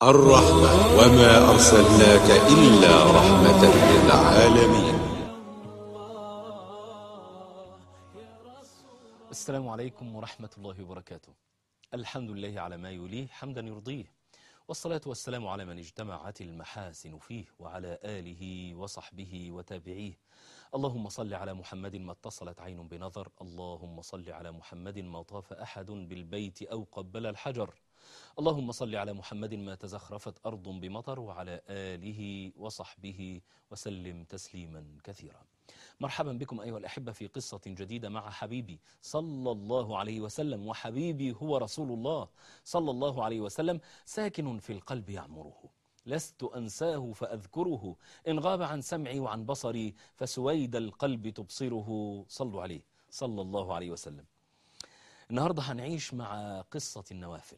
الرحمة وما أرسلناك إلا رحمة للعالمين السلام عليكم ورحمة الله وبركاته الحمد لله على ما يليه حمدا يرضيه والصلاة والسلام على من اجتمعت المحاسن فيه وعلى آله وصحبه وتابعيه اللهم صل على محمد ما اتصلت عين بنظر اللهم صل على محمد ما طاف أحد بالبيت أو قبل الحجر اللهم صل على محمد ما تزخرفت أرض بمطر وعلى آله وصحبه وسلم تسليما كثيرا مرحبا بكم أيها الأحبة في قصة جديدة مع حبيبي صلى الله عليه وسلم وحبيبي هو رسول الله صلى الله عليه وسلم ساكن في القلب يعمره لست أنساه فأذكره إن غاب عن سمعي وعن بصري فسويد القلب تبصره صلوا عليه صلى الله عليه وسلم النهاردة هنعيش مع قصة النوافل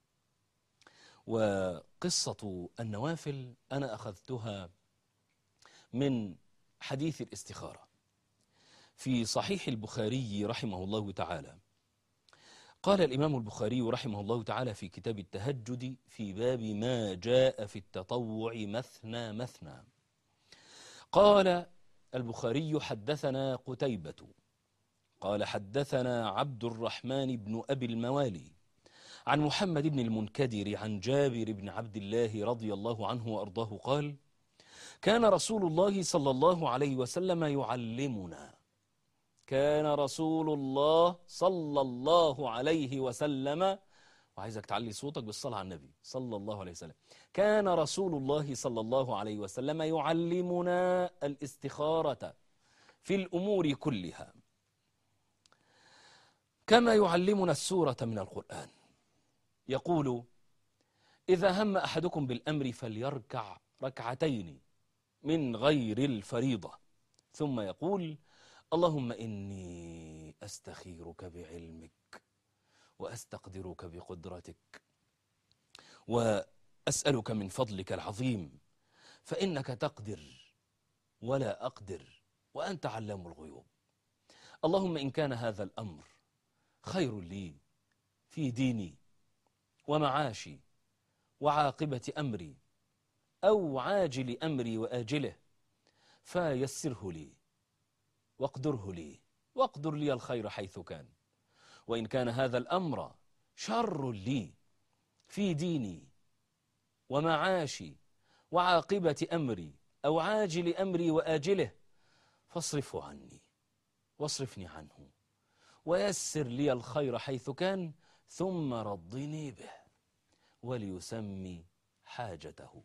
وقصة النوافل أنا أخذتها من حديث الاستخارة في صحيح البخاري رحمه الله تعالى قال الإمام البخاري رحمه الله تعالى في كتاب التهجد في باب ما جاء في التطوع مثنى مثنى قال البخاري حدثنا قتيبة قال حدثنا عبد الرحمن بن أبي الموالي عن محمد بن المنكدر عن جابر بن عبد الله رضي الله عنه وأرضاه قال كان رسول الله صلى الله عليه وسلم يعلمنا كان رسول الله صلى الله عليه وسلم وعايزك تعلي صوتك بالصلاة على النبي صلى الله عليه وسلم كان رسول الله صلى الله عليه وسلم يعلمنا الاستخارة في الأمور كلها كما يعلمنا السورة من القرآن يقول إذا هم أحدكم بالأمر فليركع ركعتين من غير الفريضة ثم يقول اللهم إني أستخيرك بعلمك وأستقدرك بقدرتك وأسألك من فضلك العظيم فإنك تقدر ولا أقدر وأنت علام الغيوب اللهم إن كان هذا الأمر خير لي في ديني ومعاشي وعاقبة أمري أو عاجل أمري وآجله فيسره لي واقدره لي واقدر لي الخير حيث كان وإن كان هذا الأمر شر لي في ديني ومعاشي وعاقبة أمري أو عاجل أمري وآجله فاصرفه عني واصرفني عنه ويسر لي الخير حيث كان ثم رضني به وليسمي حاجته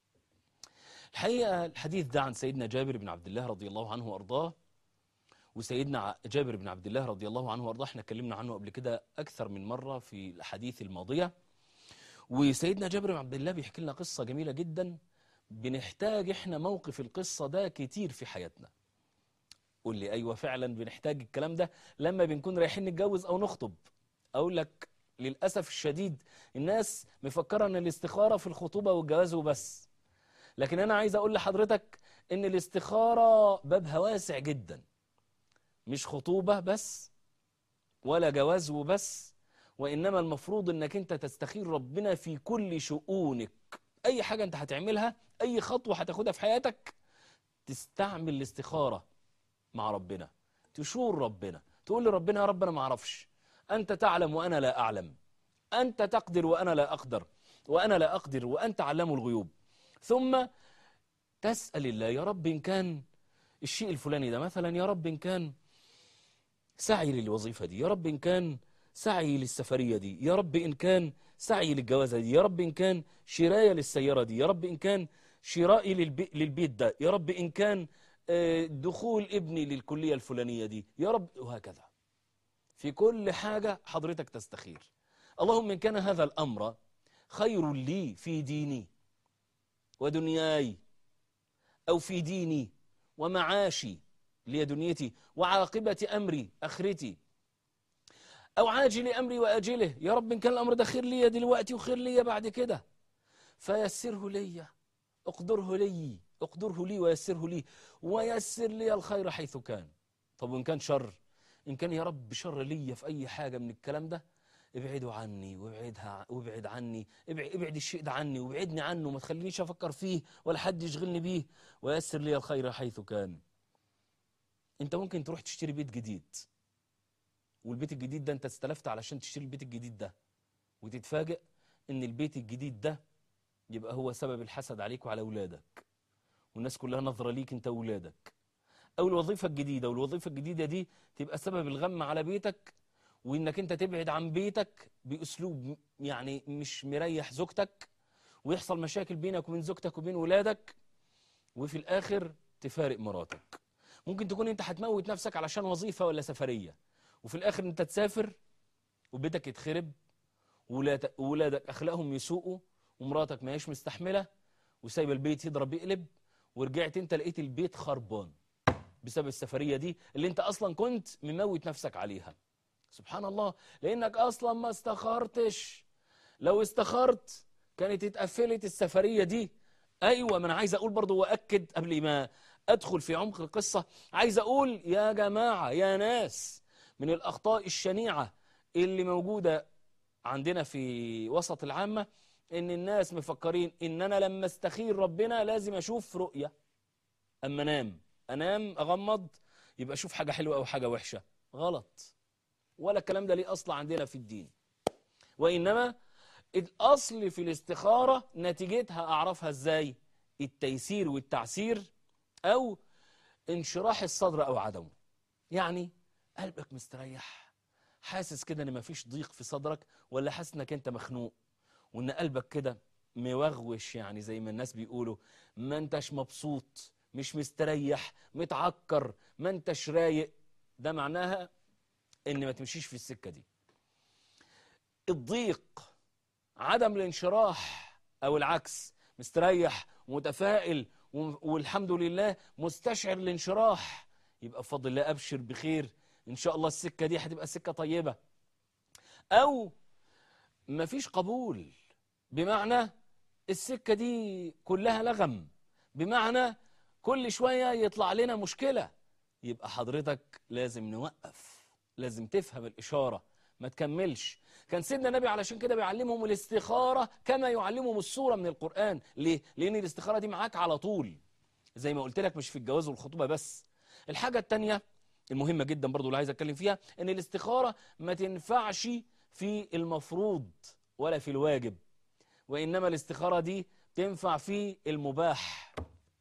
الحقيقة الحديث ده عن سيدنا جابر بن عبد الله رضي الله عنه وأرضاه وسيدنا جابر بن عبد الله رضي الله عنه وأرضاه احنا اتكلمنا عنه قبل كده أكثر من مرة في الحديث الماضية وسيدنا جابر بن عبد الله بيحكي لنا قصة جميلة جدا بنحتاج احنا موقف القصة ده كتير في حياتنا قول لي أيوة فعلا بنحتاج الكلام ده لما بنكون رايحين نتجوز أو نخطب أقول لك للأسف الشديد الناس مفكرة أن الاستخارة في الخطوبة والجواز وبس لكن أنا عايز أقول لحضرتك أن الاستخارة بابها واسع جدا مش خطوبة بس ولا جواز وبس وإنما المفروض أنك أنت تستخير ربنا في كل شؤونك أي حاجة أنت هتعملها أي خطوة هتاخدها في حياتك تستعمل الاستخارة مع ربنا تشور ربنا تقول لربنا يا رب أنا ما أعرفش أنت تعلم وأنا لا أعلم أنت تقدر وأنا لا أقدر وأنا لا أقدر وأنت علام الغيوب ثم تسأل الله يا رب إن كان الشيء الفلاني ده مثلا يا رب إن كان سعي للوظيفة دي يا رب إن كان سعي للسفرية دي يا رب إن كان سعي للجوازة دي يا رب إن كان شراية للسيارة دي يا رب إن كان شرائي للبي للبيت ده يا رب إن كان دخول ابني للكلية الفلانية دي يا رب وهكذا في كل حاجة حضرتك تستخير اللهم إن كان هذا الأمر خير لي في ديني ودنياي أو في ديني ومعاشي لي دنيتي وعاقبة أمري أخرتي أو عاجل أمري وأجله يا رب إن كان الأمر ده خير لي دلوقتي وخير لي بعد كده فيسره لي اقدره لي اقدره لي ويسره لي ويسر لي الخير حيث كان طب وإن كان شر إن كان يا رب شر لي في أي حاجة من الكلام ده ابعدوا عني وابعدها وابعد عني ابعد, ابعد الشيء ده عني وابعدني عنه ما تخلينيش افكر فيه ولا حد يشغلني بيه ويسر لي الخير حيث كان انت ممكن تروح تشتري بيت جديد والبيت الجديد ده انت استلفت علشان تشتري البيت الجديد ده وتتفاجئ ان البيت الجديد ده يبقى هو سبب الحسد عليك وعلى اولادك والناس كلها نظره ليك انت واولادك او الوظيفه الجديده والوظيفه الجديده دي تبقى سبب الغم على بيتك وانك انت تبعد عن بيتك باسلوب يعني مش مريح زوجتك ويحصل مشاكل بينك وبين زوجتك وبين ولادك وفي الاخر تفارق مراتك ممكن تكون انت هتموت نفسك علشان وظيفه ولا سفريه وفي الاخر انت تسافر وبيتك يتخرب وولاد- وولادك اخلاقهم يسوءوا ومراتك ما هيش مستحمله وسايبه البيت يضرب يقلب ورجعت انت لقيت البيت خربان بسبب السفريه دي اللي انت اصلا كنت مموت نفسك عليها سبحان الله لانك اصلا ما استخرتش لو استخرت كانت اتقفلت السفريه دي ايوه ما انا عايز اقول برضه واكد قبل ما ادخل في عمق القصه عايز اقول يا جماعه يا ناس من الاخطاء الشنيعه اللي موجوده عندنا في وسط العامه ان الناس مفكرين ان انا لما استخير ربنا لازم اشوف رؤيه اما انام انام اغمض يبقى اشوف حاجه حلوه او حاجه وحشه غلط ولا الكلام ده ليه اصل عندنا في الدين وانما الاصل في الاستخاره نتيجتها اعرفها ازاي التيسير والتعسير او انشراح الصدر او عدمه يعني قلبك مستريح حاسس كده ان مفيش ضيق في صدرك ولا حاسس انك انت مخنوق وان قلبك كده موغوش يعني زي ما الناس بيقولوا ما انتش مبسوط مش مستريح متعكر ما انتش رايق ده معناها ان ما تمشيش في السكه دي الضيق عدم الانشراح او العكس مستريح ومتفائل و- والحمد لله مستشعر الانشراح يبقى بفضل الله ابشر بخير ان شاء الله السكه دي هتبقى سكه طيبه او مفيش قبول بمعنى السكه دي كلها لغم بمعنى كل شويه يطلع لنا مشكله يبقى حضرتك لازم نوقف لازم تفهم الاشاره ما تكملش كان سيدنا النبي علشان كده بيعلمهم الاستخاره كما يعلمهم السوره من القران ليه لان الاستخاره دي معاك على طول زي ما قلت لك مش في الجواز والخطوبه بس الحاجه الثانيه المهمه جدا برضو اللي عايز اتكلم فيها ان الاستخاره ما تنفعش في المفروض ولا في الواجب وانما الاستخاره دي تنفع في المباح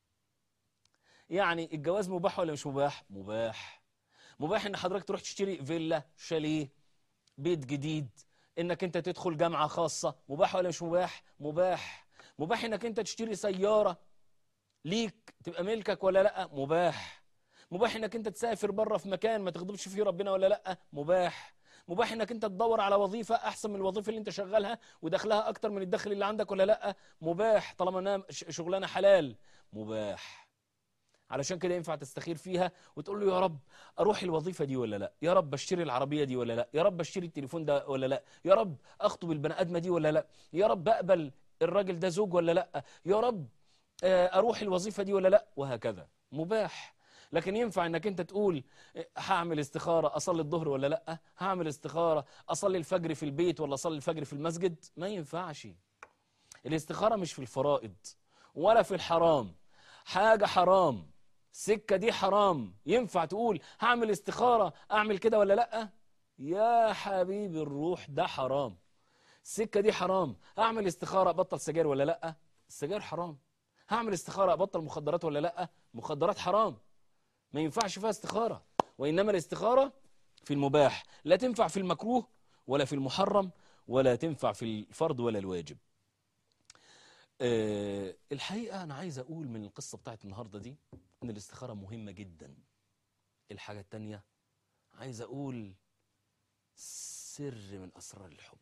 يعني الجواز مباح ولا مش مباح مباح مباح ان حضرتك تروح تشتري فيلا شاليه بيت جديد انك انت تدخل جامعه خاصه مباح ولا مش مباح مباح مباح انك انت تشتري سياره ليك تبقى ملكك ولا لا مباح مباح انك انت تسافر بره في مكان ما تغضبش فيه ربنا ولا لا مباح مباح انك انت تدور على وظيفه احسن من الوظيفه اللي انت شغالها ودخلها اكتر من الدخل اللي عندك ولا لا مباح طالما انها ش- شغلانه حلال مباح علشان كده ينفع تستخير فيها وتقول له يا رب اروح الوظيفه دي ولا لا يا رب اشتري العربيه دي ولا لا يا رب اشتري التليفون ده ولا لا يا رب اخطب البني ادمه دي ولا لا يا رب اقبل الراجل ده زوج ولا لا يا رب آه، اروح الوظيفه دي ولا لا وهكذا مباح لكن ينفع انك انت تقول آه، هعمل استخاره اصلي الظهر ولا لا هعمل استخاره اصلي الفجر في البيت ولا اصلي الفجر في المسجد ما ينفعش الاستخاره مش في الفرائض ولا في الحرام حاجه حرام السكه دي حرام ينفع تقول هعمل استخاره اعمل كده ولا لا يا حبيبي الروح ده حرام السكه دي حرام هعمل استخاره ابطل سجاير ولا لا السجاير حرام هعمل استخاره ابطل مخدرات ولا لا مخدرات حرام ما ينفعش فيها استخاره وانما الاستخاره في المباح لا تنفع في المكروه ولا في المحرم ولا تنفع في الفرض ولا الواجب أه الحقيقه انا عايز اقول من القصه بتاعت النهارده دي ان الاستخاره مهمه جدا الحاجه التانية عايز اقول سر من اسرار الحب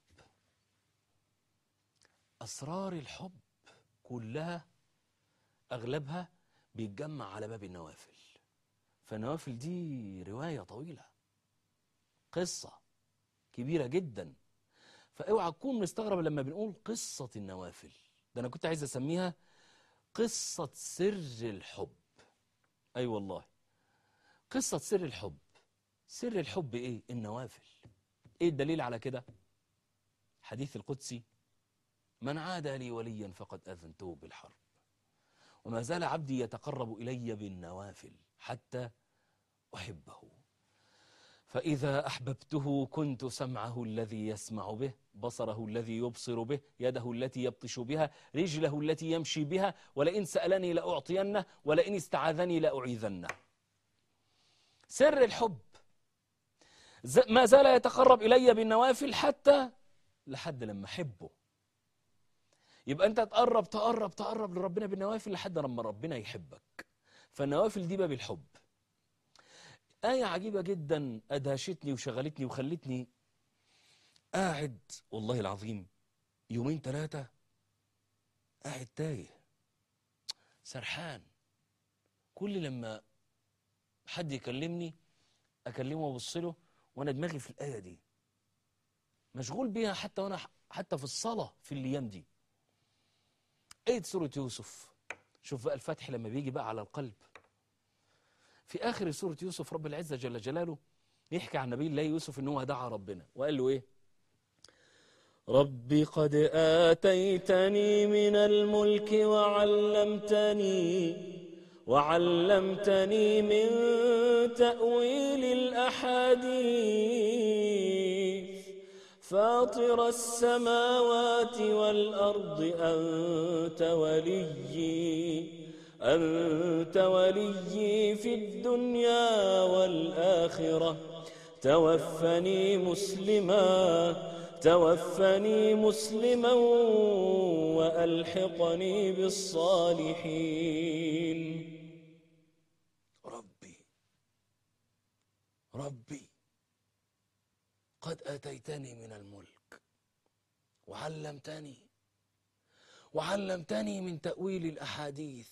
اسرار الحب كلها اغلبها بيتجمع على باب النوافل فالنوافل دي روايه طويله قصه كبيره جدا فاوعى تكون مستغرب لما بنقول قصه النوافل ده انا كنت عايز اسميها قصه سر الحب اي أيوة والله قصه سر الحب سر الحب ايه النوافل ايه الدليل على كده حديث القدسي من عادى لي وليا فقد أذنته بالحرب وما زال عبدي يتقرب إلي بالنوافل حتى أحبه فإذا أحببته كنت سمعه الذي يسمع به بصره الذي يبصر به يده التي يبطش بها رجله التي يمشي بها ولئن سألني لأعطينه ولئن استعاذني لأعيذنه سر الحب ز- ما زال يتقرب إلي بالنوافل حتى لحد لما أحبه يبقى أنت تقرب تقرب تقرب لربنا بالنوافل لحد لما ربنا يحبك فالنوافل دي باب الحب آية عجيبة جدا أدهشتني وشغلتني وخلتني قاعد والله العظيم يومين ثلاثة قاعد تايه سرحان كل لما حد يكلمني أكلمه وأبص له وأنا دماغي في الآية دي مشغول بيها حتى وأنا حتى في الصلاة في الأيام دي آية سورة يوسف شوف بقى الفتح لما بيجي بقى على القلب في آخر سورة يوسف رب العزة جل جلاله يحكي عن نبي الله يوسف إن هو دعا ربنا وقال له إيه رب قد آتيتني من الملك وعلمتني وعلمتني من تأويل الأحاديث فاطر السماوات والأرض أنت وليي أنت وليي في الدنيا والآخرة توفني مسلما توفني مسلما وألحقني بالصالحين ربي ربي قد أتيتني من الملك وعلمتني وعلمتني من تأويل الأحاديث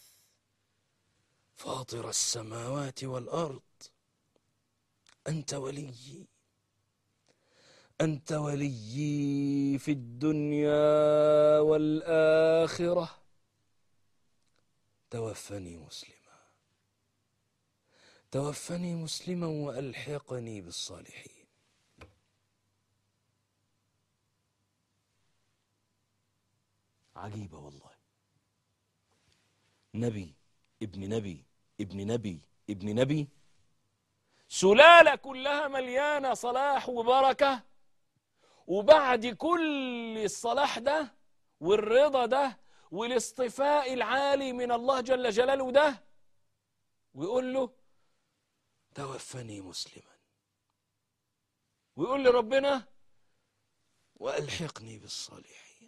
فاطر السماوات والأرض أنت وليي أنت وليي في الدنيا والآخرة توفني مسلما توفني مسلما وألحقني بالصالحين عجيبة والله نبي ابن نبي ابن نبي ابن نبي سلالة كلها مليانة صلاح وبركة وبعد كل الصلاح ده والرضا ده والاصطفاء العالي من الله جل جلاله ده ويقول له توفني مسلما ويقول لربنا وألحقني بالصالحين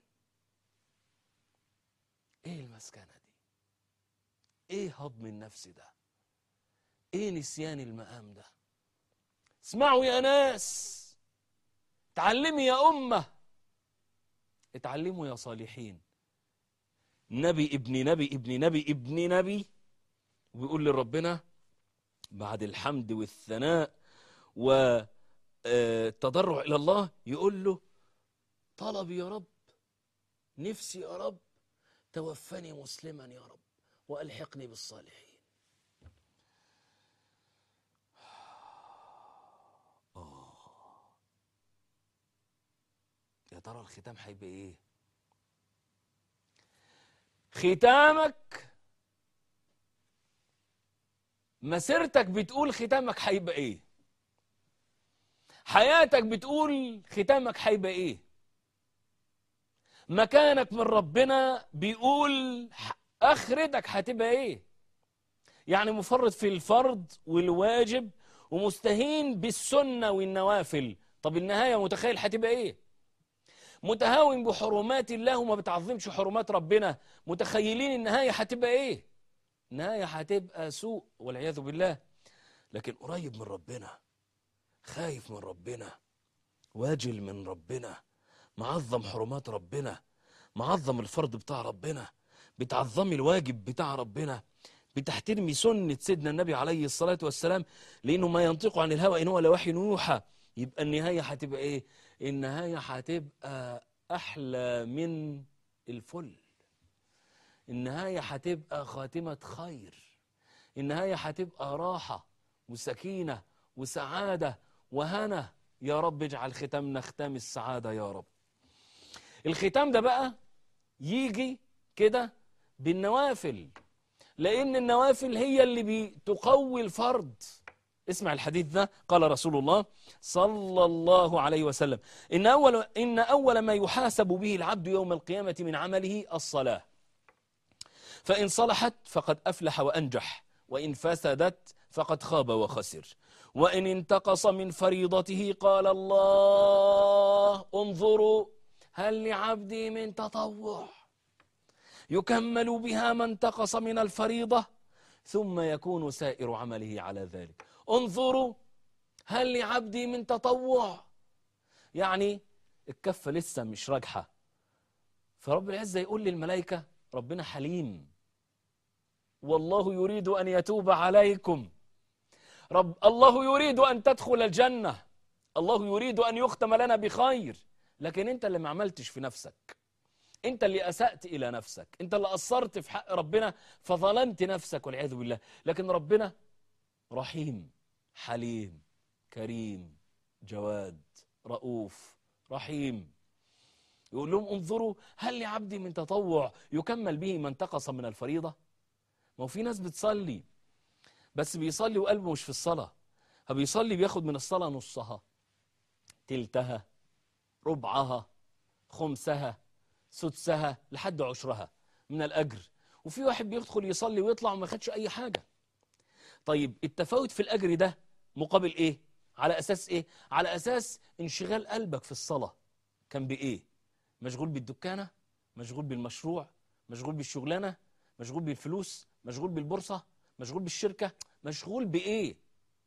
ايه المسكنة دي ايه هضم النفس ده ايه نسيان المقام ده اسمعوا يا ناس تعلمي يا أمة اتعلموا يا صالحين نبي ابن نبي ابن نبي ابن نبي ويقول لربنا بعد الحمد والثناء والتضرع إلى الله يقول له طلبي يا رب نفسي يا رب توفني مسلما يا رب وألحقني بالصالحين يا ترى الختام هيبقى ايه ختامك مسيرتك بتقول ختامك هيبقى ايه حياتك بتقول ختامك هيبقى ايه مكانك من ربنا بيقول ح- اخرتك هتبقى ايه يعني مفرط في الفرض والواجب ومستهين بالسنة والنوافل طب النهاية متخيل هتبقى ايه متهاون بحرمات الله وما بتعظمش حرمات ربنا متخيلين النهاية هتبقى ايه النهاية هتبقى سوء والعياذ بالله لكن قريب من ربنا خايف من ربنا واجل من ربنا معظم حرمات ربنا معظم الفرض بتاع ربنا بتعظمي الواجب بتاع ربنا بتحترمي سنة سيدنا النبي عليه الصلاة والسلام لأنه ما ينطق عن الهوى إن هو لوحي يوحى يبقى النهاية هتبقى إيه النهاية هتبقى أحلى من الفل النهاية هتبقى خاتمة خير النهاية هتبقى راحة وسكينة وسعادة وهنا يا رب اجعل ختامنا ختام السعادة يا رب الختام ده بقى يجي كده بالنوافل لأن النوافل هي اللي بتقوي الفرد اسمع الحديث ده قال رسول الله صلى الله عليه وسلم إن أول, إن أول ما يحاسب به العبد يوم القيامة من عمله الصلاة فإن صلحت فقد أفلح وأنجح وإن فسدت فقد خاب وخسر وإن انتقص من فريضته قال الله انظروا هل لعبدي من تطوع يكمل بها ما انتقص من الفريضة ثم يكون سائر عمله على ذلك انظروا هل لعبدي من تطوع يعني الكفة لسه مش راجحة فرب العزة يقول للملائكة ربنا حليم والله يريد أن يتوب عليكم رب الله يريد أن تدخل الجنة الله يريد أن يختم لنا بخير لكن أنت اللي ما عملتش في نفسك أنت اللي أسأت إلى نفسك أنت اللي قصرت في حق ربنا فظلمت نفسك والعياذ بالله لكن ربنا رحيم حليم كريم جواد رؤوف رحيم يقول لهم انظروا هل لعبدي من تطوع يكمل به ما انتقص من الفريضة ما هو في ناس بتصلي بس بيصلي وقلبه مش في الصلاة فبيصلي بياخد من الصلاة نصها تلتها ربعها خمسها سدسها لحد عشرها من الأجر وفي واحد بيدخل يصلي ويطلع وما خدش أي حاجة طيب التفاوت في الأجر ده مقابل إيه؟ على أساس إيه؟ على أساس انشغال قلبك في الصلاة كان بإيه؟ مشغول بالدكانة مشغول بالمشروع مشغول بالشغلانة مشغول بالفلوس مشغول بالبورصة مشغول بالشركة مشغول بإيه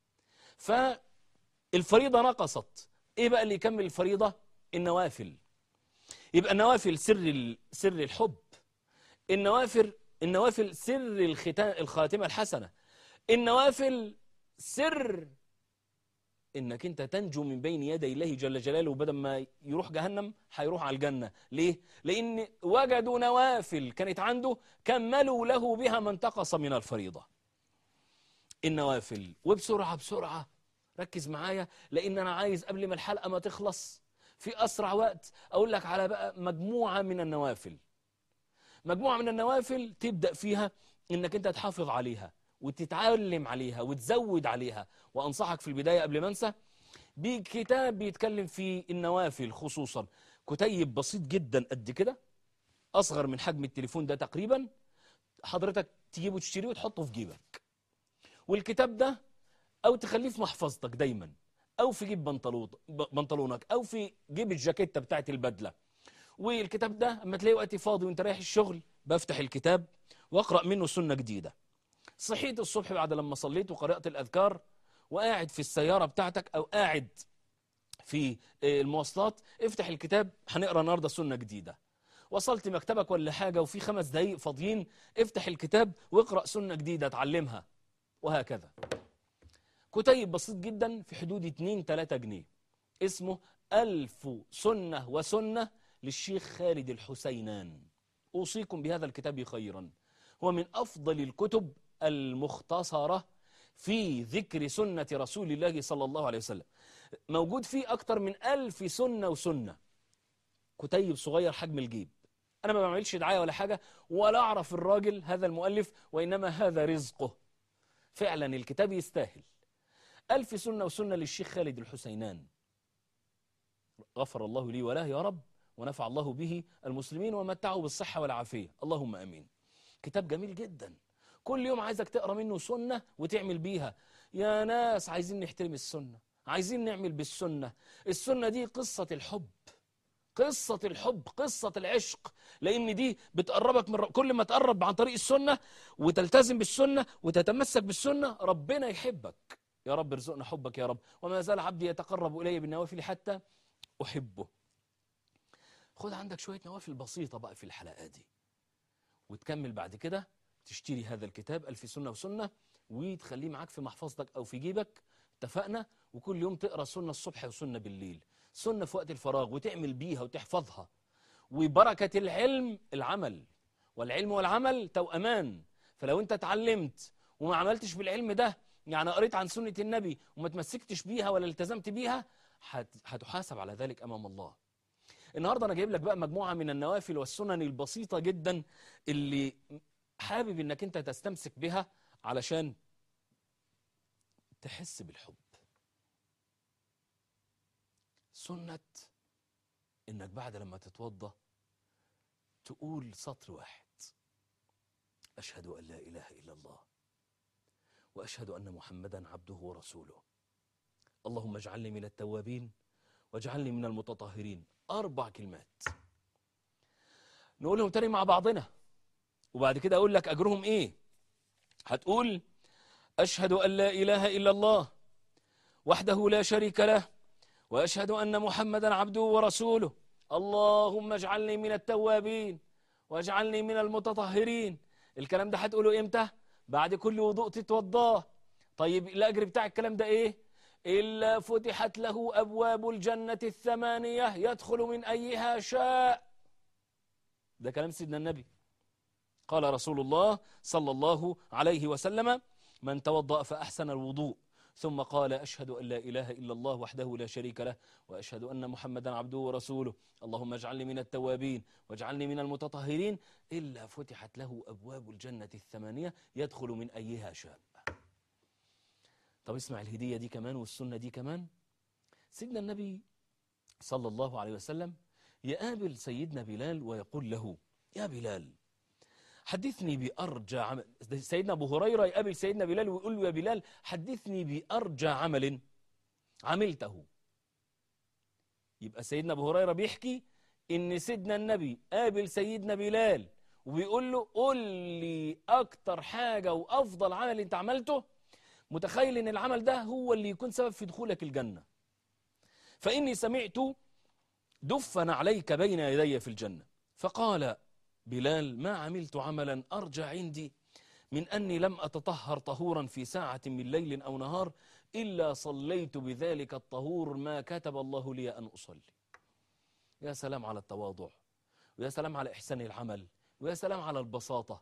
فالفريضة نقصت إيه بقى اللي يكمل الفريضة النوافل يبقى النوافل سر ال- سر الحب النوافل النوافل سر الختام الخاتمة الحسنة النوافل سر انك انت تنجو من بين يدي الله جل جلاله بدل ما يروح جهنم هيروح على الجنة ليه؟ لان وجدوا نوافل كانت عنده كملوا له بها ما انتقص من الفريضة النوافل وبسرعة بسرعة ركز معايا لان انا عايز قبل ما الحلقة ما تخلص في اسرع وقت اقول لك على بقى مجموعة من النوافل مجموعة من النوافل تبدأ فيها انك انت تحافظ عليها وتتعلم عليها وتزود عليها وانصحك في البداية قبل ما انسى بكتاب بيتكلم في النوافل خصوصا كتيب بسيط جدا قد كده اصغر من حجم التليفون ده تقريبا حضرتك تجيبه وتشتريه وتحطه في جيبك والكتاب ده او تخليه في محفظتك دايما او في جيب بنطلون بنطلونك او في جيب الجاكيته بتاعت البدله والكتاب ده اما تلاقي وقتي فاضي وانت رايح الشغل بفتح الكتاب واقرا منه سنه جديده صحيت الصبح بعد لما صليت وقرات الاذكار وقاعد في السياره بتاعتك او قاعد في آه، المواصلات افتح الكتاب هنقرا النهارده سنه جديده وصلت مكتبك ولا حاجه وفي خمس دقايق فاضيين افتح الكتاب واقرا سنه جديده اتعلمها وهكذا كتيب بسيط جدا في حدود 2 3 جنيه اسمه ألف سنة وسنة للشيخ خالد الحسينان أوصيكم بهذا الكتاب خيرا هو من أفضل الكتب المختصرة في ذكر سنة رسول الله صلى الله عليه وسلم موجود فيه أكتر من ألف سنة وسنة كتيب صغير حجم الجيب أنا ما بعملش دعاية ولا حاجة ولا أعرف الراجل هذا المؤلف وإنما هذا رزقه فعلا الكتاب يستاهل ألف سنة وسنة للشيخ خالد الحسينان غفر الله لي وله يا رب ونفع الله به المسلمين ومتعه بالصحة والعافية اللهم أمين كتاب جميل جدا كل يوم عايزك تقرأ منه سنة وتعمل بيها يا ناس عايزين نحترم السنة عايزين نعمل بالسنة السنة دي قصة الحب قصة الحب قصة العشق لأن دي بتقربك من رب... كل ما تقرب عن طريق السنة وتلتزم بالسنة وتتمسك بالسنة ربنا يحبك يا رب ارزقنا حبك يا رب وما زال عبدي يتقرب إلي بالنوافل حتى أحبه خد عندك شوية نوافل بسيطة بقى في الحلقات دي وتكمل بعد كده تشتري هذا الكتاب ألف سنة وسنة وتخليه معاك في محفظتك أو في جيبك اتفقنا وكل يوم تقرأ سنة الصبح وسنة بالليل سنة في وقت الفراغ وتعمل بيها وتحفظها وبركة العلم العمل والعلم والعمل توأمان فلو انت اتعلمت وما عملتش بالعلم ده يعني قريت عن سنة النبي وما تمسكتش بيها ولا التزمت بيها هت- هتحاسب على ذلك أمام الله النهاردة أنا جايب لك بقى مجموعة من النوافل والسنن البسيطة جدا اللي حابب إنك أنت تستمسك بها علشان تحس بالحب سنة إنك بعد لما تتوضى تقول سطر واحد أشهد أن لا إله إلا الله وأشهد أن محمدا عبده ورسوله اللهم اجعلني من التوابين واجعلني من المتطهرين أربع كلمات نقولهم تاني مع بعضنا وبعد كده أقول لك أجرهم إيه هتقول أشهد أن لا إله إلا الله وحده لا شريك له وأشهد أن محمدا عبده ورسوله اللهم اجعلني من التوابين واجعلني من المتطهرين الكلام ده هتقوله إمتى بعد كل وضوء تتوضاه طيب الأجر بتاع الكلام ده إيه إلا فتحت له أبواب الجنة الثمانية يدخل من أيها شاء ده كلام سيدنا النبي قال رسول الله صلى الله عليه وسلم من توضأ فأحسن الوضوء ثم قال أشهد أن لا إله إلا الله وحده لا شريك له وأشهد أن محمدا عبده ورسوله اللهم اجعلني من التوابين واجعلني من المتطهرين إلا فتحت له أبواب الجنة الثمانية يدخل من أيها شاء طب اسمع الهدية دي كمان والسنة دي كمان سيدنا النبي صلى الله عليه وسلم يقابل سيدنا بلال ويقول له يا بلال حدثني بأرجى عمل سيدنا أبو هريرة يقابل سيدنا بلال ويقول له يا بلال حدثني بأرجى عمل عملته يبقى سيدنا أبو هريرة بيحكي إن سيدنا النبي قابل سيدنا بلال وبيقول له قول لي أكتر حاجة وأفضل عمل أنت عملته متخيل ان العمل ده هو اللي يكون سبب في دخولك الجنة فإني سمعت دفا عليك بين يدي في الجنة فقال بلال ما عملت عملا أرجى عندي من أني لم أتطهر طهورا في ساعة من ليل أو نهار إلا صليت بذلك الطهور ما كتب الله لي أن أصلي يا سلام على التواضع ويا سلام على إحسان العمل ويا سلام على البساطة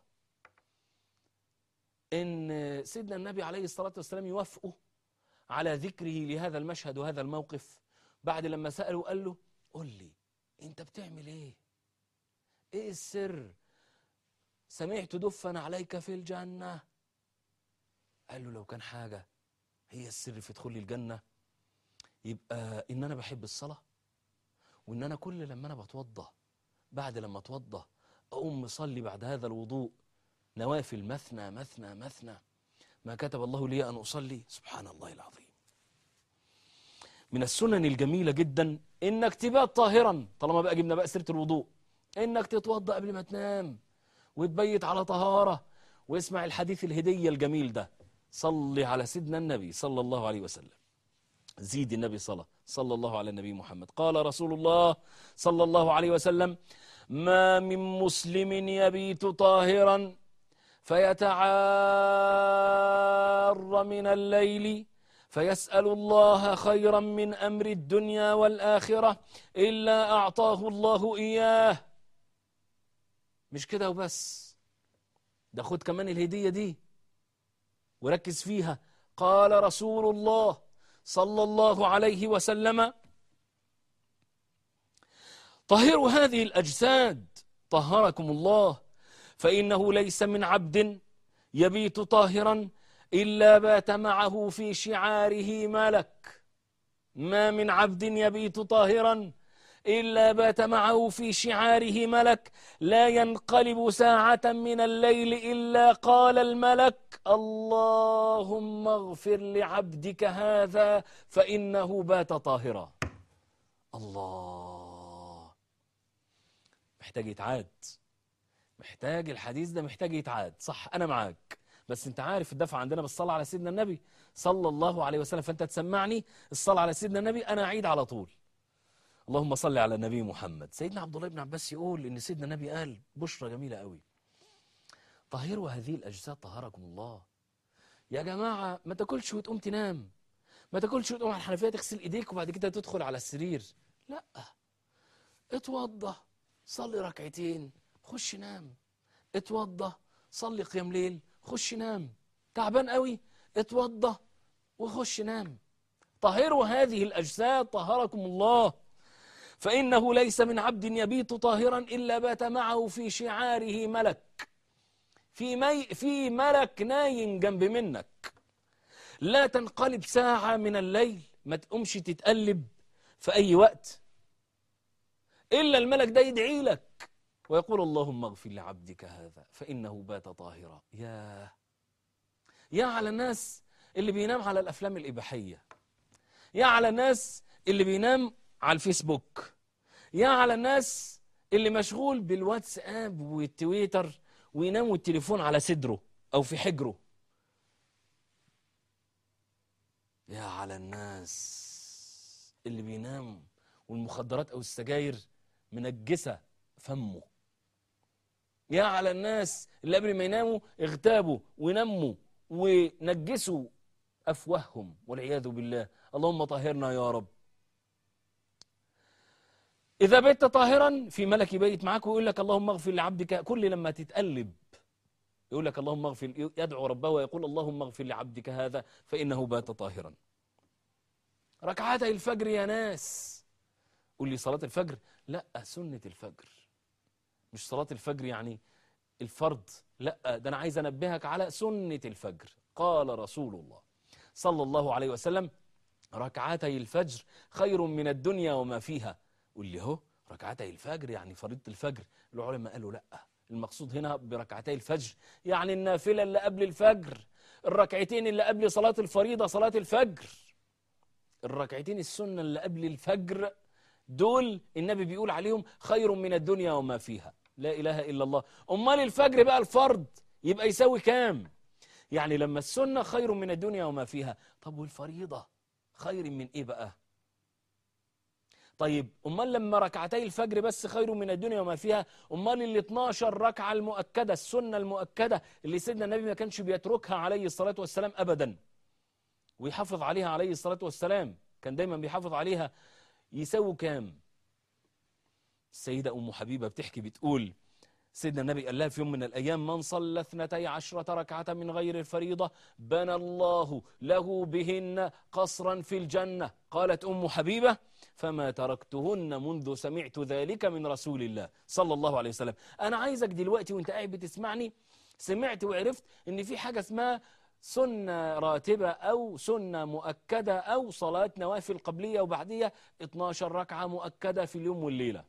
ان سيدنا النبي عليه الصلاة والسلام يوافقه على ذكره لهذا المشهد وهذا الموقف بعد لما سأله قال له قل لي انت بتعمل ايه ايه السر سمعت دفا عليك في الجنة قال له لو كان حاجة هي السر في دخول الجنة يبقى ان انا بحب الصلاة وان انا كل لما انا بتوضى بعد لما اتوضى اقوم مصلي بعد هذا الوضوء نوافل مثنى مثنى مثنى ما كتب الله لي أن أصلي سبحان الله العظيم من السنن الجميلة جدا إنك تبات طاهرا طالما بقى جبنا بقى سيرة الوضوء إنك تتوضأ قبل ما تنام وتبيت على طهارة واسمع الحديث الهدية الجميل ده صلي على سيدنا النبي صلى الله عليه وسلم زيد النبي صلى صلى الله على النبي محمد قال رسول الله صلى الله عليه وسلم ما من مسلم يبيت طاهرا فيتعار من الليل فيسأل الله خيرا من أمر الدنيا والآخرة إلا أعطاه الله إياه مش كده وبس ده خد كمان الهدية دي وركز فيها قال رسول الله صلى الله عليه وسلم طهروا هذه الأجساد طهركم الله فإنه ليس من عبد يبيت طاهرا إلا بات معه في شعاره ملك ما من عبد يبيت طاهرا إلا بات معه في شعاره ملك لا ينقلب ساعة من الليل إلا قال الملك اللهم اغفر لعبدك هذا فإنه بات طاهرا الله محتاج يتعاد محتاج الحديث ده محتاج يتعاد صح أنا معاك بس انت عارف الدفع عندنا بالصلاة على سيدنا النبي صلى الله عليه وسلم فانت تسمعني الصلاة على سيدنا النبي أنا أعيد على طول اللهم صل على النبي محمد سيدنا عبد الله بن عباس يقول ان سيدنا النبي قال بشرى جميلة قوي طهروا هذه الأجساد طهركم الله يا جماعة ما تاكلش وتقوم تنام ما تاكلش وتقوم على الحنفية تغسل ايديك وبعد كده تدخل على السرير لا اتوضى صلي ركعتين خش نام اتوضى صلي قيام ليل خش نام تعبان قوي اتوضى وخش نام طهروا هذه الأجساد طهركم الله فإنه ليس من عبد يبيت طاهرا إلا بات معه في شعاره ملك في, مي في ملك نايم جنب منك لا تنقلب ساعة من الليل ما تقومش تتقلب في أي وقت إلا الملك ده يدعي لك ويقول اللهم اغفر لعبدك هذا فإنه بات طاهرا يا يا على الناس اللي بينام على الأفلام الإباحية يا على الناس اللي بينام على الفيسبوك يا على الناس اللي مشغول بالواتساب والتويتر وينام والتليفون على صدره أو في حجره يا على الناس اللي بينام والمخدرات أو السجاير منجسة فمه يا على الناس اللي قبل ما يناموا اغتابوا ونموا ونجسوا أفواههم والعياذ بالله اللهم طهرنا يا رب إذا بيت طاهرا في ملك يبيت معاك ويقول لك اللهم اغفر لعبدك كل لما تتقلب يقول لك اللهم اغفر يدعو ربه ويقول اللهم اغفر لعبدك هذا فإنه بات طاهرا ركعتي الفجر يا ناس قول لي صلاة الفجر لا سنة الفجر مش صلاة الفجر يعني الفرض لا ده أنا عايز أنبهك على سنة الفجر قال رسول الله صلى الله عليه وسلم ركعتي الفجر خير من الدنيا وما فيها قول لي اهو ركعتي الفجر يعني فريضة الفجر العلماء قالوا لا المقصود هنا بركعتي الفجر يعني النافلة اللي قبل الفجر الركعتين اللي قبل صلاة الفريضة صلاة الفجر الركعتين السنة اللي قبل الفجر دول النبي بيقول عليهم خير من الدنيا وما فيها لا إله إلا الله أمال الفجر بقى الفرض يبقى يساوي كام يعني لما السنة خير من الدنيا وما فيها طب والفريضة خير من إيه بقى طيب أمال لما ركعتي الفجر بس خير من الدنيا وما فيها أمال ال 12 ركعة المؤكدة السنة المؤكدة اللي سيدنا النبي ما كانش بيتركها عليه الصلاة والسلام أبدا ويحافظ عليها عليه الصلاة والسلام كان دايما بيحافظ عليها يساووا كام السيدة أم حبيبة بتحكي بتقول سيدنا النبي قال لها في يوم من الأيام من صلى اثنتي عشرة ركعة من غير الفريضة بنى الله له بهن قصرا في الجنة قالت أم حبيبة فما تركتهن منذ سمعت ذلك من رسول الله صلى الله عليه وسلم أنا عايزك دلوقتي وانت قاعد بتسمعني سمعت وعرفت ان في حاجة اسمها سنة راتبة أو سنة مؤكدة أو صلاة نوافل قبلية وبعدية 12 ركعة مؤكدة في اليوم والليلة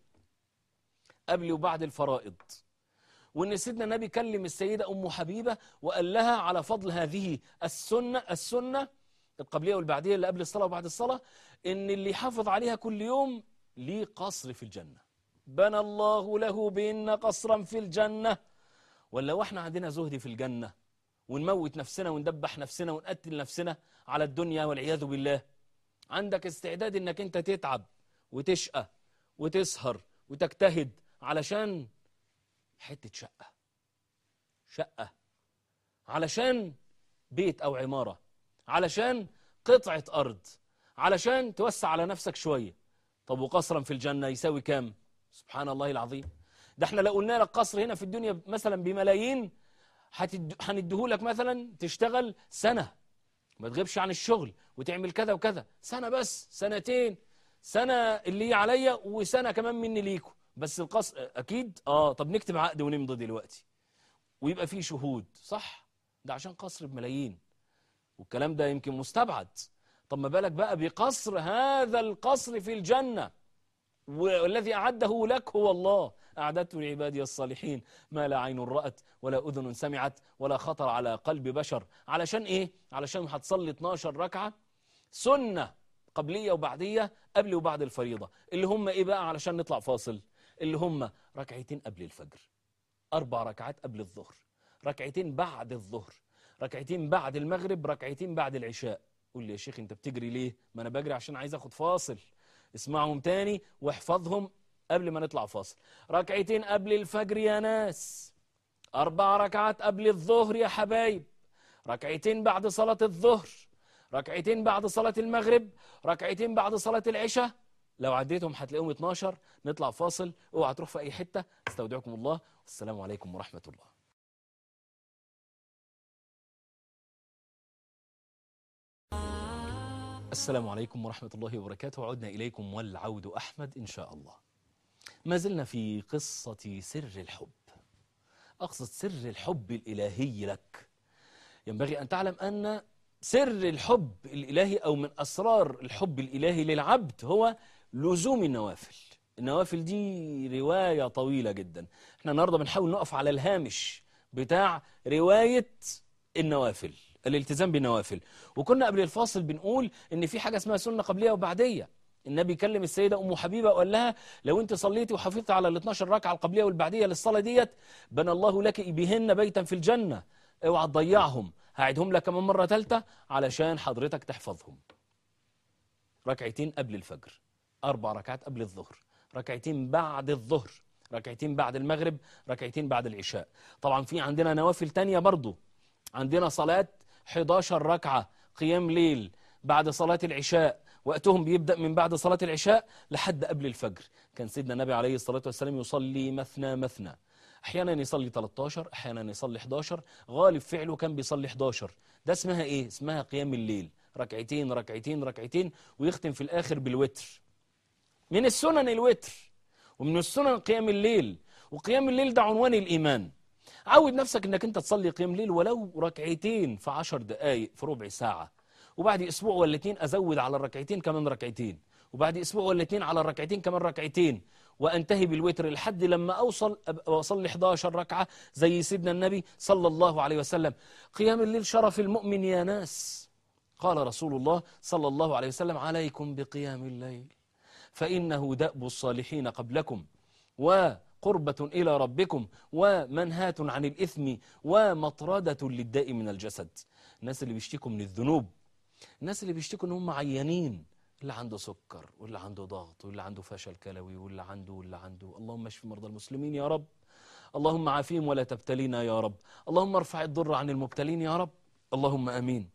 قبل وبعد الفرائض وان سيدنا النبي كلم السيدة أم حبيبة وقال لها على فضل هذه السنة السنة القبلية والبعدية اللي قبل الصلاة وبعد الصلاة ان اللي يحافظ عليها كل يوم ليه قصر في الجنة بنى الله له بإن قصرا في الجنة ولا واحنا عندنا زهد في الجنة ونموت نفسنا وندبح نفسنا ونقتل نفسنا على الدنيا والعياذ بالله عندك استعداد انك انت تتعب وتشقى وتسهر وتجتهد علشان حتة شقة شقة علشان بيت أو عمارة علشان قطعة أرض علشان توسع على نفسك شوية طب وقصرا في الجنة يساوي كام سبحان الله العظيم ده احنا لو قلنا لك قصر هنا في الدنيا مثلا بملايين هنديهولك مثلا تشتغل سنة ما تغيبش عن الشغل وتعمل كذا وكذا سنة بس سنتين سنة اللي عليا وسنة كمان مني ليكم بس القصر أكيد آه طب نكتب عقد ونمضي دلوقتي ويبقى فيه شهود صح ده عشان قصر بملايين والكلام ده يمكن مستبعد طب ما بالك بقى بقصر هذا القصر في الجنة والذي أعده لك هو الله أعددت لعبادي الصالحين ما لا عين رأت ولا أذن سمعت ولا خطر على قلب بشر علشان إيه؟ علشان هتصلي 12 ركعة سنة قبلية وبعدية قبل وبعد الفريضة اللي هم إيه بقى علشان نطلع فاصل اللي هم ركعتين قبل الفجر أربع ركعات قبل الظهر ركعتين بعد الظهر ركعتين بعد المغرب ركعتين بعد العشاء قول لي يا شيخ انت بتجري ليه ما انا بجري عشان عايز اخد فاصل اسمعهم تاني واحفظهم قبل ما نطلع فاصل ركعتين قبل الفجر يا ناس أربع ركعات قبل الظهر يا حبايب ركعتين بعد صلاة الظهر ركعتين بعد صلاة المغرب ركعتين بعد صلاة العشاء لو عديتهم هتلاقيهم 12 نطلع فاصل اوعى تروح في أي حتة استودعكم الله والسلام عليكم ورحمة الله السلام عليكم ورحمة الله وبركاته عدنا إليكم والعود أحمد إن شاء الله ما زلنا في قصة سر الحب أقصد سر الحب الإلهي لك ينبغي أن تعلم أن سر الحب الإلهي أو من أسرار الحب الإلهي للعبد هو لزوم النوافل النوافل دي رواية طويلة جدا احنا النهاردة بنحاول نقف على الهامش بتاع رواية النوافل الالتزام بالنوافل وكنا قبل الفاصل بنقول ان في حاجة اسمها سنة قبلية وبعدية النبي كلم السيدة أم حبيبة وقال لها لو أنت صليتي وحافظت على ال 12 ركعة القبلية والبعدية للصلاة ديت بنى الله لك بهن بيتا في الجنة اوعى تضيعهم هعيدهم لك كمان مرة ثالثة علشان حضرتك تحفظهم ركعتين قبل الفجر أربع ركعات قبل الظهر ركعتين بعد الظهر ركعتين بعد المغرب ركعتين بعد العشاء طبعا في عندنا نوافل تانية برضو عندنا صلاة 11 ركعة قيام ليل بعد صلاة العشاء وقتهم بيبدأ من بعد صلاة العشاء لحد قبل الفجر كان سيدنا النبي عليه الصلاة والسلام يصلي مثنى مثنى أحيانا يصلي 13 أحيانا يصلي 11 غالب فعله كان بيصلي 11 ده اسمها إيه؟ اسمها قيام الليل ركعتين ركعتين ركعتين ويختم في الآخر بالوتر من السنن الوتر ومن السنن قيام الليل وقيام الليل ده عنوان الإيمان عود نفسك انك انت تصلي قيام ليل ولو ركعتين في عشر دقايق في ربع ساعة وبعد اسبوع ولا اتنين ازود على الركعتين كمان ركعتين وبعد اسبوع ولا اتنين على الركعتين كمان ركعتين وانتهي بالوتر لحد لما اوصل أبقى واصلي 11 ركعة زي سيدنا النبي صلى الله عليه وسلم قيام الليل شرف المؤمن يا ناس قال رسول الله صلى الله عليه وسلم عليكم بقيام الليل فإنه دأب الصالحين قبلكم وقربة إلى ربكم ومنهاة عن الإثم ومطردة للداء من الجسد الناس اللي بيشتكوا من الذنوب الناس اللي بيشتكوا ان هم عيانين اللي عنده سكر واللي عنده ضغط واللي عنده فشل كلوي واللي عنده واللي عنده اللهم اشف مرضى المسلمين يا رب اللهم عافيهم ولا تبتلينا يا رب اللهم ارفع الضر عن المبتلين يا رب اللهم امين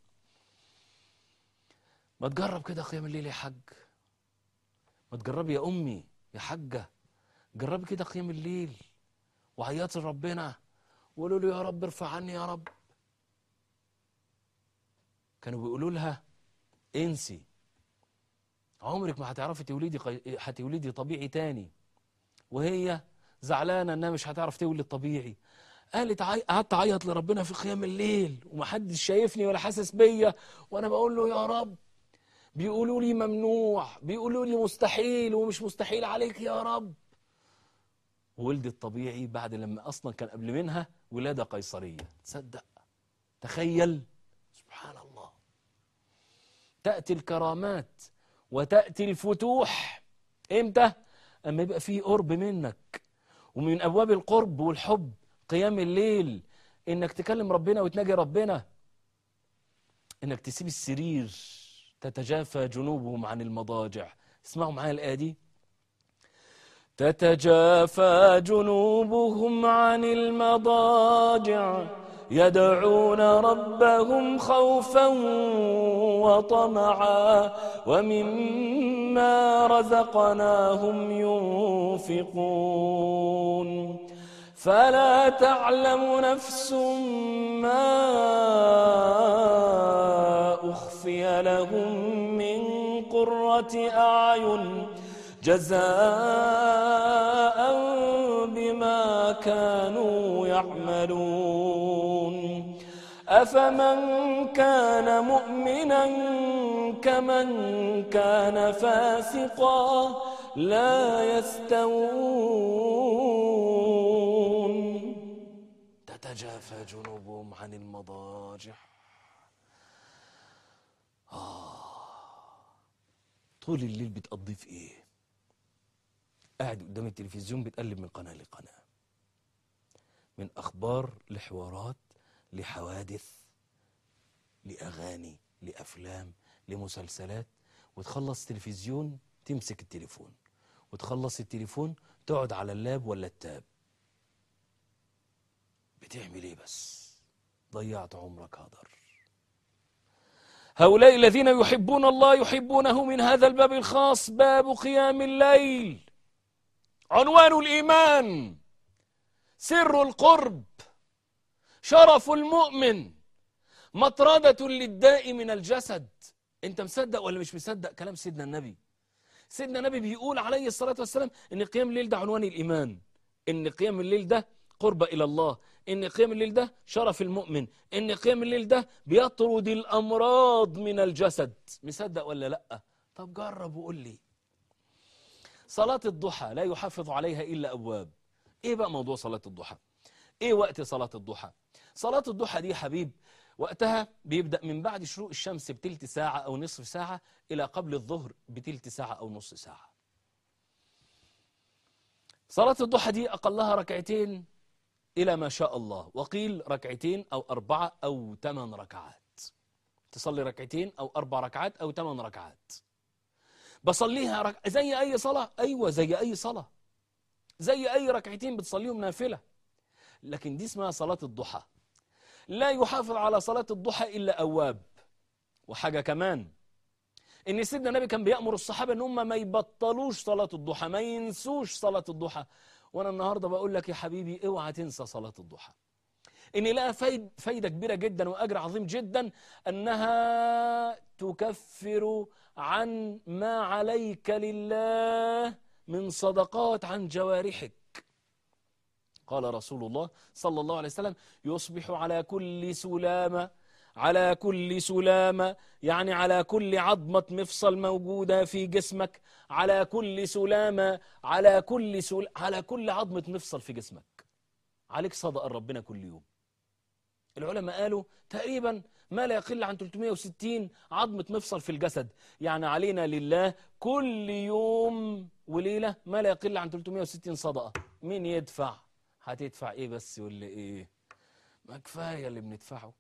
ما تجرب كده قيام الليل يا حاج ما تجربي يا امي يا حاجه جربي كده قيام الليل وعيطي لربنا وقولوا له يا رب ارفع عني يا رب كانوا بيقولوا لها انسي عمرك ما هتعرفي تولدي قي... هتولدي طبيعي تاني وهي زعلانه انها مش هتعرف تولد طبيعي قالت عي... قعدت اعيط لربنا في قيام الليل ومحدش شايفني ولا حاسس بيا وانا بقول له يا رب بيقولوا لي ممنوع بيقولوا لي مستحيل ومش مستحيل عليك يا رب وولدت طبيعي بعد لما اصلا كان قبل منها ولاده قيصريه تصدق تخيل سبحان الله تاتي الكرامات وتاتي الفتوح امتى اما يبقى في قرب منك ومن ابواب القرب والحب قيام الليل انك تكلم ربنا وتناجي ربنا انك تسيب السرير تتجافى جنوبهم عن المضاجع اسمعوا معايا الايه دي تتجافى جنوبهم عن المضاجع يدعون ربهم خوفا وطمعا ومما رزقناهم ينفقون فلا تعلم نفس ما أخفي لهم من قرة أعين جزاء بما كانوا يعملون أفمن كان مؤمنا كمن كان فاسقا لا يستوون تتجافى جنوبهم عن المضاجع طول الليل بتقضيه في ايه قاعد قدام التلفزيون بتقلب من قناة لقناة من أخبار لحوارات لحوادث لأغاني لأفلام لمسلسلات وتخلص تلفزيون تمسك التليفون وتخلص التليفون تقعد على اللاب ولا التاب بتعمل ايه بس ضيعت عمرك هدر هؤلاء الذين يحبون الله يحبونه من هذا الباب الخاص باب قيام الليل عنوان الإيمان سر القرب شرف المؤمن مطردة للداء من الجسد انت مصدق ولا مش مصدق كلام سيدنا النبي سيدنا النبي بيقول عليه الصلاة والسلام ان قيام الليل ده عنوان الإيمان ان قيام الليل ده قربة إلى الله ان قيام الليل ده شرف المؤمن ان قيام الليل ده بيطرد الأمراض من الجسد مصدق ولا لأ طب جرب وقول لي صلاة الضحى لا يحافظ عليها إلا أبواب إيه بقى موضوع صلاة الضحى إيه وقت صلاة الضحى صلاة الضحى دي يا حبيب وقتها بيبدأ من بعد شروق الشمس بتلت ساعة أو نصف ساعة إلى قبل الظهر بتلت ساعة أو نص ساعة صلاة الضحى دي أقلها ركعتين إلى ما شاء الله وقيل ركعتين أو أربعة أو ثمان ركعات تصلي ركعتين أو أربع ركعات أو ثمان ركعات بصليها رك... زي أي صلاة أيوة زي أي صلاة زي أي ركعتين بتصليهم نافلة لكن دي اسمها صلاة الضحى لا يحافظ على صلاة الضحى إلا أواب وحاجة كمان إن سيدنا النبي كان بيأمر الصحابة إن هم ما يبطلوش صلاة الضحى ما ينسوش صلاة الضحى وأنا النهاردة بقول لك يا حبيبي اوعى تنسى صلاة الضحى إن لها فايد فايدة كبيرة جدا وأجر عظيم جدا أنها تكفر عن ما عليك لله من صدقات عن جوارحك قال رسول الله صلى الله عليه وسلم يصبح على كل سلامة على كل سلامة يعني على كل عظمة مفصل موجودة في جسمك على كل سلامة على كل سل... على كل عظمة مفصل في جسمك عليك صدق ربنا كل يوم العلماء قالوا تقريبا ما لا يقل عن 360 عظمة مفصل في الجسد يعني علينا لله كل يوم وليلة ما لا يقل عن 360 صدقة مين يدفع هتدفع ايه بس ولا ايه ما كفاية اللي بندفعه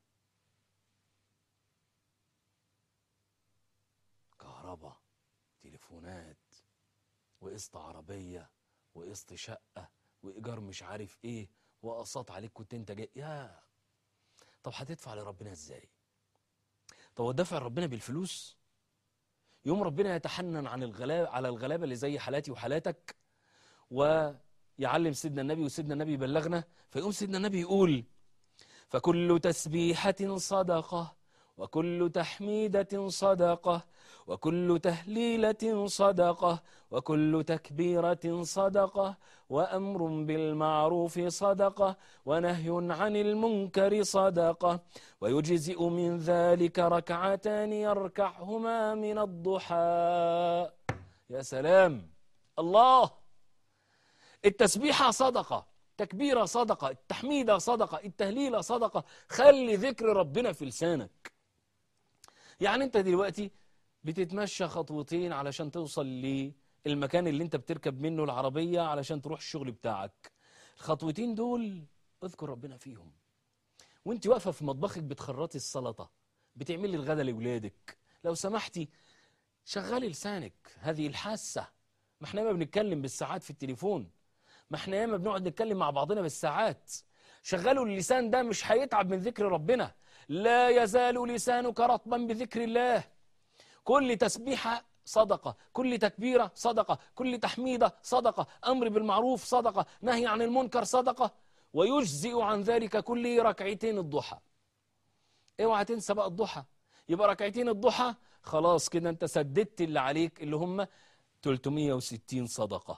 كهرباء تليفونات وقسط عربية وقسط شقة وإيجار مش عارف ايه وأقساط عليك كنت انت جاي يا طب هتدفع لربنا ازاي طب ودفع ربنا بالفلوس يوم ربنا يتحنن عن الغلابة على الغلابة اللي زي حالاتي وحالاتك ويعلم سيدنا النبي وسيدنا النبي يبلغنا فيقوم سيدنا النبي يقول فكل تسبيحة صدقة وكل تحميدة صدقة وكل تهليلة صدقة وكل تكبيرة صدقة وأمر بالمعروف صدقة ونهي عن المنكر صدقة ويجزئ من ذلك ركعتان يركعهما من الضحى يا سلام الله التسبيحة صدقة تكبيرة صدقة التحميدة صدقة التهليلة صدقة خلي ذكر ربنا في لسانك يعني انت دلوقتي بتتمشى خطوتين علشان توصل للمكان اللي انت بتركب منه العربية علشان تروح الشغل بتاعك الخطوتين دول اذكر ربنا فيهم وانت واقفة في مطبخك بتخرطي السلطة بتعملي الغدا لولادك لو سمحتي شغلي لسانك هذه الحاسة ما احنا ما بنتكلم بالساعات في التليفون ما احنا ياما بنقعد نتكلم مع بعضنا بالساعات شغلوا اللسان ده مش هيتعب من ذكر ربنا لا يزال لسانك رطبا بذكر الله كل تسبيحة صدقة كل تكبيرة صدقة كل تحميدة صدقة أمر بالمعروف صدقة نهي عن المنكر صدقة ويجزئ عن ذلك كل ركعتين الضحى اوعى تنسى بقى الضحى يبقى ركعتين الضحى خلاص كده انت سددت اللي عليك اللي هم 360 صدقة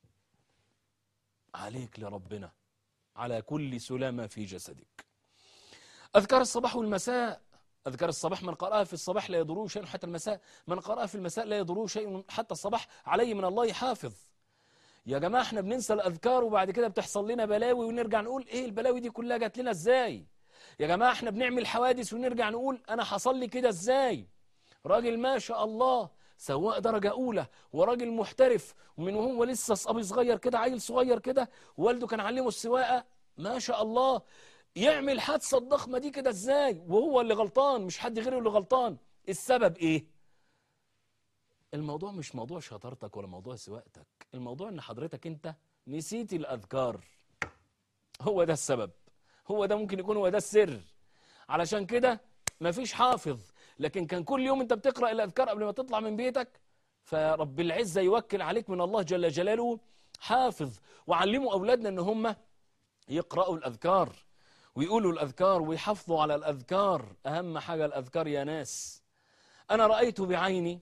عليك لربنا على كل سلامة في جسدك أذكار الصباح والمساء أذكار الصباح من قرأها في الصباح لا يضره شيء حتى المساء من قرأها في المساء لا يضره شيء حتى الصباح عليه من الله حافظ يا جماعة احنا بننسى الأذكار وبعد كده بتحصل لنا بلاوي ونرجع نقول ايه البلاوي دي كلها جات لنا ازاي يا جماعة احنا بنعمل حوادث ونرجع نقول انا حصل لي كده ازاي راجل ما شاء الله سواق درجة أولى وراجل محترف ومن وهو لسه صبي صغير كده عيل صغير كده والده كان علمه السواقة ما شاء الله يعمل حادثة الضخمة دي كده ازاي وهو اللي غلطان مش حد غيره اللي غلطان السبب ايه الموضوع مش موضوع شطارتك ولا موضوع سواقتك الموضوع ان حضرتك انت نسيت الاذكار هو ده السبب هو ده ممكن يكون هو ده السر علشان كده مفيش حافظ لكن كان كل يوم انت بتقرأ الاذكار قبل ما تطلع من بيتك فرب العزة يوكل عليك من الله جل جلاله حافظ وعلموا اولادنا ان هم يقرأوا الاذكار ويقولوا الأذكار ويحافظوا على الأذكار أهم حاجة الأذكار يا ناس أنا رأيت بعيني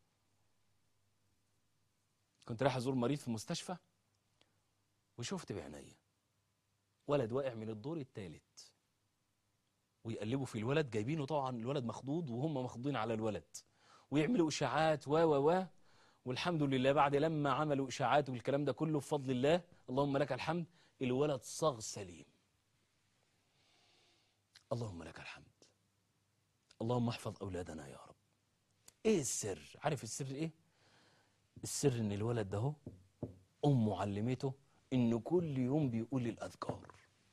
كنت رايح أزور مريض في مستشفى وشفت بعيني ولد واقع من الدور الثالث ويقلبوا في الولد جايبينه طبعا الولد مخضوض وهم مخضوضين على الولد ويعملوا اشاعات و و و والحمد لله بعد لما عملوا اشاعات والكلام ده كله بفضل الله اللهم لك الحمد الولد صاغ سليم اللهم لك الحمد اللهم احفظ اولادنا يا رب ايه السر عارف السر ايه السر ان الولد ده هو امه علمته انه كل يوم بيقول الاذكار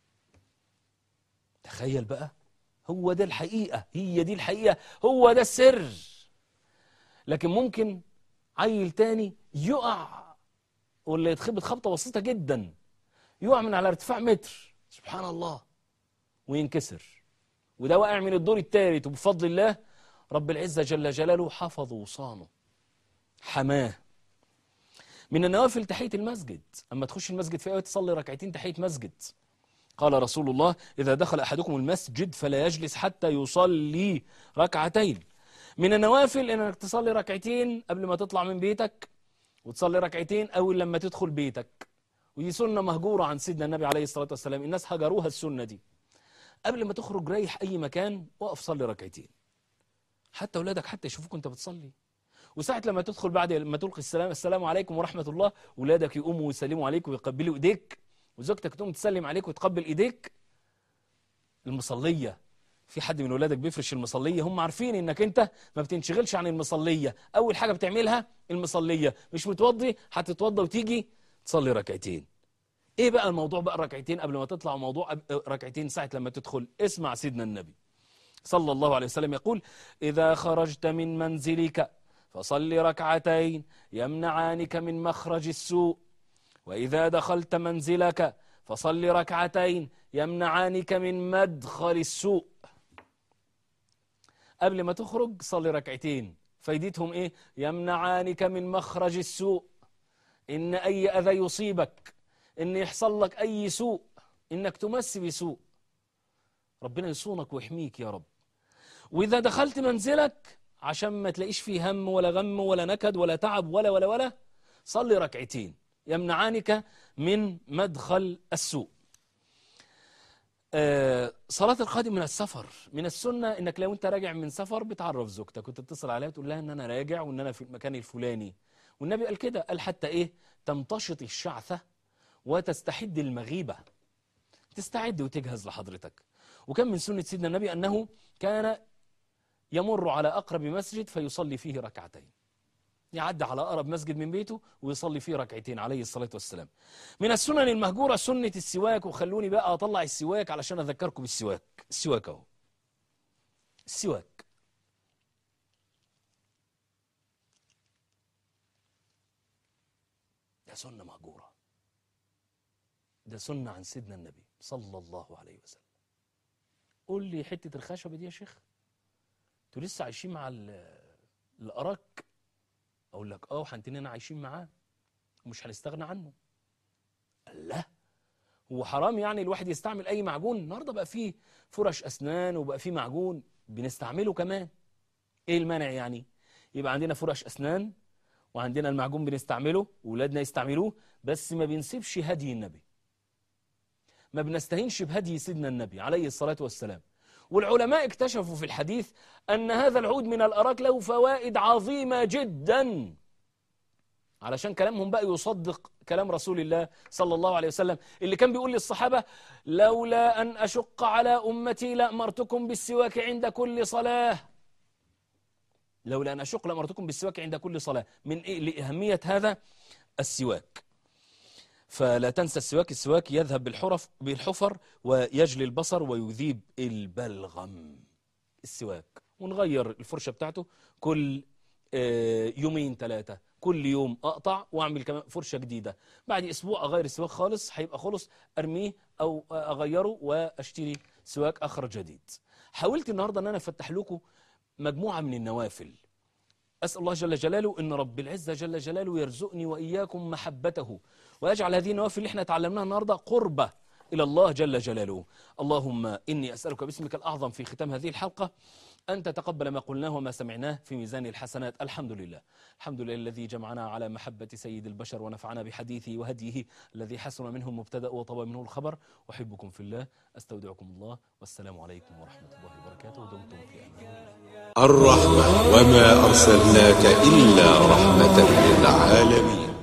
تخيل بقى هو ده الحقيقه هي دي الحقيقه هو ده السر لكن ممكن عيل تاني يقع ولا يتخبط خبطه بسيطه جدا يقع من على ارتفاع متر سبحان الله وينكسر وده واقع من الدور الثالث وبفضل الله رب العزه جل جلاله حفظه وصانه حماه من النوافل تحيه المسجد اما تخش المسجد في وقت تصلي ركعتين تحيه مسجد قال رسول الله اذا دخل احدكم المسجد فلا يجلس حتى يصلي ركعتين من النوافل انك تصلي ركعتين قبل ما تطلع من بيتك وتصلي ركعتين اول لما تدخل بيتك ودي سنه مهجوره عن سيدنا النبي عليه الصلاه والسلام الناس هجروها السنه دي قبل ما تخرج رايح اي مكان وقف صلي ركعتين حتى اولادك حتى يشوفوك انت بتصلي وساعة لما تدخل بعد ما تلقي السلام السلام عليكم ورحمة الله ولادك يقوموا ويسلموا عليك ويقبلوا ايديك وزوجتك تقوم تسلم عليك وتقبل ايديك المصلية في حد من ولادك بيفرش المصلية هم عارفين انك انت ما بتنشغلش عن المصلية اول حاجة بتعملها المصلية مش متوضي هتتوضى وتيجي تصلي ركعتين ايه بقى الموضوع بقى ركعتين قبل ما تطلع موضوع ركعتين ساعة لما تدخل اسمع سيدنا النبي صلى الله عليه وسلم يقول إذا خرجت من منزلك فصل ركعتين يمنعانك من مخرج السوء وإذا دخلت منزلك فصل ركعتين يمنعانك من مدخل السوء قبل ما تخرج صلي ركعتين فايدتهم ايه يمنعانك من مخرج السوء ان اي اذى يصيبك ان يحصل لك اي سوء انك تمس بسوء ربنا يصونك ويحميك يا رب واذا دخلت منزلك عشان ما تلاقيش فيه هم ولا غم ولا نكد ولا تعب ولا ولا ولا صلي ركعتين يمنعانك من مدخل السوء آه، صلاة القادم من السفر من السنة انك لو انت راجع من سفر بتعرف زوجتك وتتصل عليها وتقول لها ان انا راجع وان انا في المكان الفلاني والنبي قال كده قال حتى ايه تمتشط الشعثة وتستحد المغيبة تستعد وتجهز لحضرتك وكان من سنة سيدنا النبي أنه كان يمر على أقرب مسجد فيصلي فيه ركعتين يعدي على أقرب مسجد من بيته ويصلي فيه ركعتين عليه الصلاة والسلام من السنن المهجورة سنة السواك وخلوني بقى أطلع السواك علشان أذكركم بالسواك السواك أهو السواك ده سنة مهجورة ده سنة عن سيدنا النبي صلى الله عليه وسلم قول لي حتة الخشبة دي يا شيخ انتوا لسه عايشين مع ال- الأراك أقول لك اه وحنتين عايشين معاه ومش هنستغنى عنه قال لا هو حرام يعني الواحد يستعمل أي معجون النهاردة بقى فيه فرش أسنان وبقى فيه معجون بنستعمله كمان إيه المانع يعني يبقى عندنا فرش أسنان وعندنا المعجون بنستعمله وولادنا يستعملوه بس ما بنسيبش هدي النبي ما بنستهينش بهدي سيدنا النبي عليه الصلاة والسلام والعلماء اكتشفوا في الحديث أن هذا العود من الأراك له فوائد عظيمة جدا علشان كلامهم بقى يصدق كلام رسول الله صلى الله عليه وسلم اللي كان بيقول للصحابة لولا أن أشق على أمتي لأمرتكم بالسواك عند كل صلاة لولا أن أشق لأمرتكم بالسواك عند كل صلاة من إيه لأهمية هذا السواك فلا تنسى السواك السواك يذهب بالحرف بالحفر ويجلي البصر ويذيب البلغم السواك ونغير الفرشة بتاعته كل آه، يومين ثلاثة كل يوم أقطع وأعمل كمان فرشة جديدة بعد أسبوع أغير السواك خالص هيبقى خلص أرميه أو أغيره وأشتري سواك آخر جديد حاولت النهاردة أن أنا أفتح لكم مجموعة من النوافل أسأل الله جل جلاله أن رب العزة جل جلاله يرزقني وإياكم محبته ويجعل هذه النوافل اللي احنا اتعلمناها النهاردة قربة إلى الله جل جلاله اللهم إني أسألك باسمك الأعظم في ختام هذه الحلقة أن تتقبل ما قلناه وما سمعناه في ميزان الحسنات الحمد لله الحمد لله الذي جمعنا على محبة سيد البشر ونفعنا بحديثه وهديه الذي حسن منه المبتدأ وطوى منه الخبر أحبكم في الله أستودعكم الله والسلام عليكم ورحمة الله وبركاته دمتم في أمان الله الرحمة وما أرسلناك إلا رحمة للعالمين